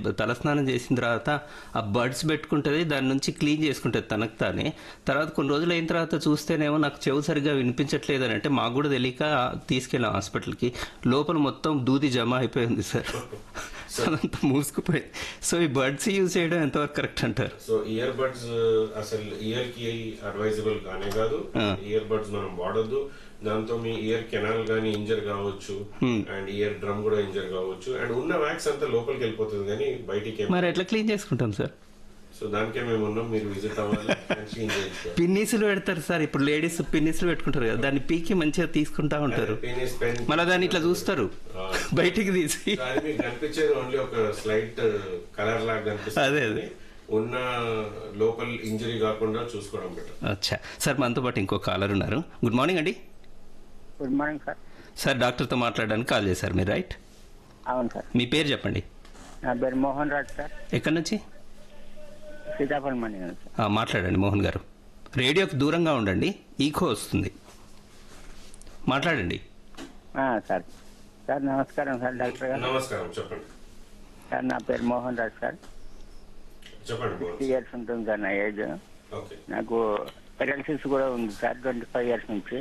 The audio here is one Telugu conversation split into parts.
తలస్నానం చేసిన తర్వాత ఆ బడ్స్ పెట్టుకుంటుంది దాని నుంచి క్లీన్ చేసుకుంటుంది తనకు తానే తర్వాత కొన్ని రోజులు అయిన తర్వాత చూస్తేనేమో నాకు చెవు సరిగ్గా వినిపించట్లేదు అని అంటే మాకు కూడా తెలియక తీసుకెళ్ళాం హాస్పిటల్కి లోపల మొత్తం దూది జమ అయిపోయింది సార్ అదంతా మూసుకుపోయింది సో ఈ బడ్స్ యూజ్ చేయడం ఎంతవరకు కరెక్ట్ అంటారు సో ఇయర్ బడ్స్ అసలు ఇయర్ కి అడ్వైజబుల్ కానే కాదు ఇయర్ బడ్స్ మనం వాడొద్దు దాంతో మీ ఇయర్ కెనాల్ గానీ ఇంజర్ కావచ్చు అండ్ ఇయర్ డ్రమ్ కూడా ఇంజర్ కావచ్చు అండ్ ఉన్న వ్యాక్స్ అంతా లోపలికి వెళ్ళిపోతుంది కానీ బయటికి ఏం- మరి ఎట్లా క్లీన్ చేసుకుంటాం సార్ సో దానికే మేము ఉన్నాం మీరు విజిట్ అవ్వాలి and clean చేయించుకోవాలి. పిన్నీసులు పెడతారు సార్ ఇప్పుడు లేడీస్ పిన్నీసులు పెట్టుకుంటారు కదా దాన్ని పీకి మంచిగా తీసుకుంటా ఉంటారు Penis pen. మళ్ళీ దాన్ని ఇట్లా చూస్తారు ఆ. బయటికి తీసి అది మీకు కనిపించేది ఓన్లీ ఒక స్లైట్ కలర్ లాగా కనిపిస్తుంది అదే, అదే. ఉన్న లోకల్ ఇంజరీ కాకుండా చూసుకోవడం బెటర్ అచ్చా సార్ మనతో పాటు ఇంకో కాలర్ ఉన్నారు గుడ్ మార్నింగ్ అండి గుడ్ మార్నింగ్ సార్ సార్ డాక్టర్తో మాట్లాడడానికి కాల్ చేశారు మీరు రైట్ అవును సార్ మీ పేరు చెప్పండి నా పేరు మోహన్ రాజ్ సార్ ఎక్కడి నుంచి సీతాఫలం మండి సార్ ఆ, మాట్లాడండి మోహన్ గారు రేడియోకి దూరంగా ఉండండి ఈకో వస్తుంది మాట్లాడండి ఆ, సార్ సార్ నమస్కారం సార్ డాక్టర్ గారు నమస్కారం చెప్పండి సార్ నా పేరు మోహన్ రాజ్ సార్ చెప్పండి ఫిఫ్టీ మోహన్ ఇయర్స్ ఉంటుంది సార్ నా ఏజ్ ఓకే నాకు పెరాలసిస్ కూడా ఉంది సార్ ట్వంటీ ఫైవ్ ఇయర్స్ నుంచి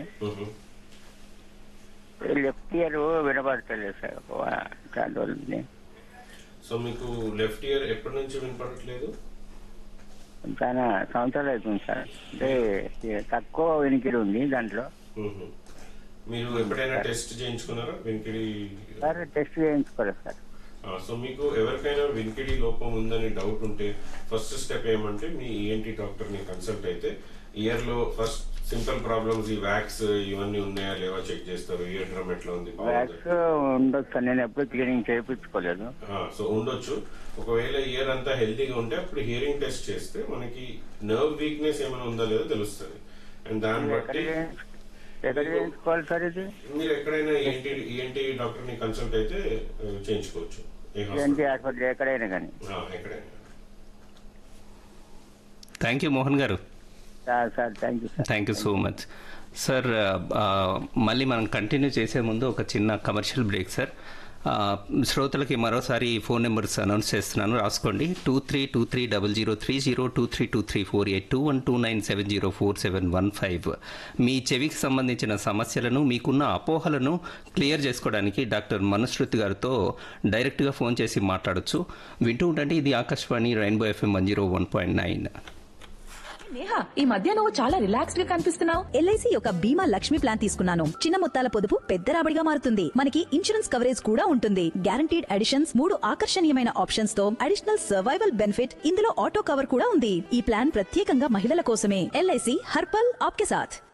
లెఫ్ట్ ఇయర్ వినబడతలేదు సార్ వా- చాలా రోజులు సో మీకు లెఫ్ట్ ఇయర్ ఎప్పటి నుంచి వినపడట్లేదు చాలా సంవత్సరాలు అవుతుంది సార్ అంటే తక్కువ వినికిడి ఉంది దాంట్లో మ్మ్. మీరు ఎప్పుడైనా టెస్ట్ చేయించుకున్నారా వినికిడి సార్ టెస్ట్ చేయించుకోలేదు సార్ ఆ, సో మీకు ఎవరికైనా వినికిడి లోపం ఉందని డౌట్ ఉంటే ఫస్ట్ స్టెప్ ఏమంటే మీ ఈఎన్టీ డాక్టర్ ని కన్సల్ట్ అయితే ఇయర్ లో ఫస్ట్ సింపుల్ ప్రాబ్లమ్స్ ఈ వ్యాక్స్ ఇవన్నీ ఉన్నాయా లేవా చెక్ చేస్తారు ఇయర్ డ్రమ్ ఎట్లా ఉంది బాగుందా వ్యాక్స్ ఉండొచ్చు సార్ నేను ఎప్పుడు క్లీనింగ్ చేయించుకోలేదు ఆ, సో ఉండొచ్చు ఒకవేళ ఇయర్ అంతా హెల్తీగా ఉంటే అప్పుడు హియరింగ్ టెస్ట్ చేస్తే మనకి నర్వ్ వీక్నెస్ ఏమైనా ఉందా లేదో తెలుస్తుంది అండ్ దాన్ని ఎక్కడ బట్టి చేయించు- ఎక్కడ చేయించుకోవాలి సార్ ఇది మీరు ఎక్కడైనా ఈఎన్టీ ఈఎన్టీ డాక్టర్ ని కన్సల్ట్ అయితే ఆ, చేయించుకోవచ్చు ఏ ఏంటి హాస్పిటల్ హాస్పిటల్ ఎక్కడైనా కానీ ఆ, ఎక్కడైనా థ్యాంక్ యూ మోహన్ గారు sir sir thank you sir thank you so much sir ఆ, మళ్ళీ మనం కంటిన్యూ చేసే ముందు ఒక చిన్న కమర్షియల్ బ్రేక్ సార్ ఆ, శ్రోతలకి మరోసారి ఈ ఫోన్ నెంబర్స్ అనౌన్స్ చేస్తున్నాను రాసుకోండి two three two three double zero three zero two three two three four eight two one two nine seven zero four seven one five మీ చెవికి సంబంధించిన సమస్యలను మీకున్న అపోహలను క్లియర్ చేసుకోవడానికి డాక్టర్ మనుశృతి గారితో డైరెక్ట్గా ఫోన్ చేసి మాట్లాడొచ్చు వింటూ ఉండండి ఇది Akashvani rainbow FM one zero one point nine Neha ఈ మధ్య నువ్వు చాలా రిలాక్స్డ్ గా కనిపిస్తున్నావు ఎల్ఐసి యొక్క బీమా లక్ష్మి ప్లాన్ తీసుకున్నాను చిన్న మొత్తాల పొదుపు పెద్ద రాబడిగా మారుతుంది మనకి ఇన్సూరెన్స్ కవరేజ్ కూడా ఉంటుంది గ్యారంటీడ్ అడిషన్స్ మూడు ఆకర్షణీయమైన ఆప్షన్స్ తో అడిషనల్ సర్వైవల్ బెనిఫిట్ ఇందులో ఆటో కవర్ కూడా ఉంది ఈ ప్లాన్ ప్రత్యేకంగా మహిళల కోసమే ఎల్ఐసి హర్పల్ ఆప్కే సాథ్